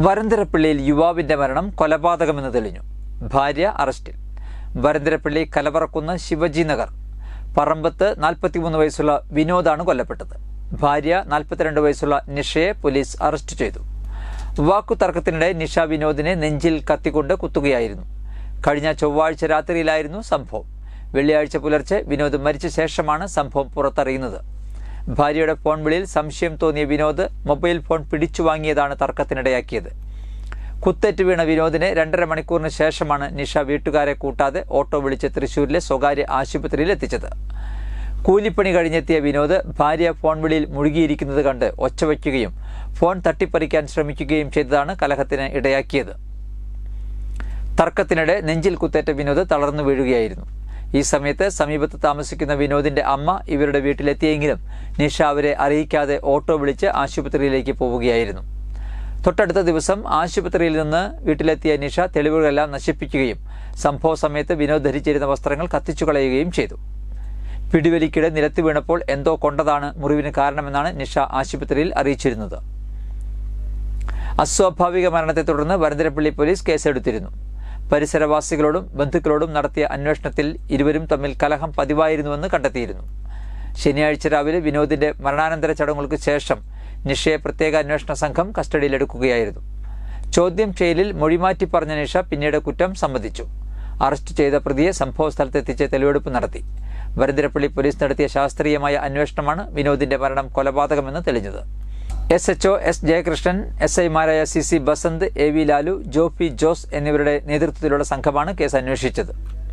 വരന്തരപ്പള്ളിയിൽ യുവാവിന്റെ മരണം കൊലപാതകമെന്ന് തെളിഞ്ഞു ഭാര്യ അറസ്റ്റിൽ വരന്തരപ്പള്ളി കലവറക്കുന്ന് ശിവജി നഗർ പറമ്പത്ത് നാൽപ്പത്തിമൂന്ന് വയസ്സുള്ള വിനോദാണ് കൊല്ലപ്പെട്ടത് ഭാര്യ നാൽപ്പത്തിരണ്ട് വയസ്സുള്ള നിഷയെ പോലീസ് അറസ്റ്റ് ചെയ്തു വാക്കുതർക്കത്തിനിടെ നിഷ വിനോദിനെ നെഞ്ചിൽ കത്തിക്കൊണ്ട് കുത്തുകയായിരുന്നു കഴിഞ്ഞ ചൊവ്വാഴ്ച രാത്രിയിലായിരുന്നു സംഭവം വെള്ളിയാഴ്ച പുലർച്ചെ വിനോദ് മരിച്ച ശേഷമാണ് സംഭവം പുറത്തറിയുന്നത് ഭാര്യയുടെ ഫോൺ വിളിയിൽ സംശയം തോന്നിയ വിനോദ് മൊബൈൽ ഫോൺ പിടിച്ചു വാങ്ങിയതാണ് തർക്കത്തിനിടയാക്കിയത് കുത്തേറ്റ് വീണ വിനോദിനെ രണ്ടര മണിക്കൂറിന് ശേഷമാണ് നിഷ വീട്ടുകാരെ കൂട്ടാതെ ഓട്ടോ വിളിച്ച് തൃശൂരിലെ സ്വകാര്യ ആശുപത്രിയിൽ എത്തിച്ചത് കൂലിപ്പണി കഴിഞ്ഞെത്തിയ വിനോദ് ഭാര്യ ഫോൺ വിളിയിൽ മുഴുകിയിരിക്കുന്നത് കണ്ട് ഒച്ചവയ്ക്കുകയും ഫോൺ തട്ടിപ്പറിക്കാൻ ശ്രമിക്കുകയും ചെയ്തതാണ് കലഹത്തിന് ഇടയാക്കിയത് തർക്കത്തിനിടെ നെഞ്ചിൽ കുത്തേറ്റ വിനോദ് തളർന്നു വീഴുകയായിരുന്നു ഈ സമയത്ത് സമീപത്ത് താമസിക്കുന്ന വിനോദിന്റെ അമ്മ ഇവരുടെ വീട്ടിലെത്തിയെങ്കിലും നിഷ അവരെ അറിയിക്കാതെ ഓട്ടോ വിളിച്ച് ആശുപത്രിയിലേക്ക് പോവുകയായിരുന്നു തൊട്ടടുത്ത ദിവസം ആശുപത്രിയിൽ നിന്ന് വീട്ടിലെത്തിയ നിഷ തെളിവുകളെല്ലാം നശിപ്പിക്കുകയും സംഭവ സമയത്ത് വിനോദ് ധരിച്ചിരുന്ന വസ്ത്രങ്ങൾ കത്തിച്ചു കളയുകയും ചെയ്തു പിടിവലിക്കിടെ നിലത്ത് വീണപ്പോൾ എന്തോ കൊണ്ടതാണ് മുറിവിന് കാരണമെന്നാണ് നിഷ ആശുപത്രിയിൽ അറിയിച്ചിരുന്നത് അസ്വാഭാവിക മരണത്തെ തുടർന്ന് വരന്തരപ്പള്ളി പോലീസ് കേസെടുത്തിരുന്നു പരിസരവാസികളോടും ബന്ധുക്കളോടും നടത്തിയ അന്വേഷണത്തിൽ ഇരുവരും തമ്മിൽ കലഹം പതിവായിരുന്നുവെന്ന് കണ്ടെത്തിയിരുന്നു ശനിയാഴ്ച രാവിലെ വിനോദിന്റെ മരണാനന്തര ചടങ്ങുകൾക്ക് ശേഷം നിഷയെ പ്രത്യേക അന്വേഷണ സംഘം കസ്റ്റഡിയിലെടുക്കുകയായിരുന്നു ചോദ്യം ചെയ്യലിൽ മൊഴിമാറ്റി പറഞ്ഞ നിഷ പിന്നീട് കുറ്റം സമ്മതിച്ചു അറസ്റ്റ് ചെയ്ത പ്രതിയെ സംഭവ സ്ഥലത്തെത്തിച്ച് തെളിവെടുപ്പ് നടത്തി വരന്തരപ്പള്ളി പോലീസ് നടത്തിയ ശാസ്ത്രീയമായ അന്വേഷണമാണ് വിനോദിന്റെ മരണം കൊലപാതകമെന്ന് തെളിഞ്ഞത് എസ് എച്ച്ഒ എസ് ജയകൃഷ്ണൻ എസ് ഐമാരായ C C Basanth A V Lalu Jofi Jose എന്നിവരുടെ നേതൃത്വത്തിലുള്ള സംഘമാണ് കേസ് അന്വേഷിച്ചത്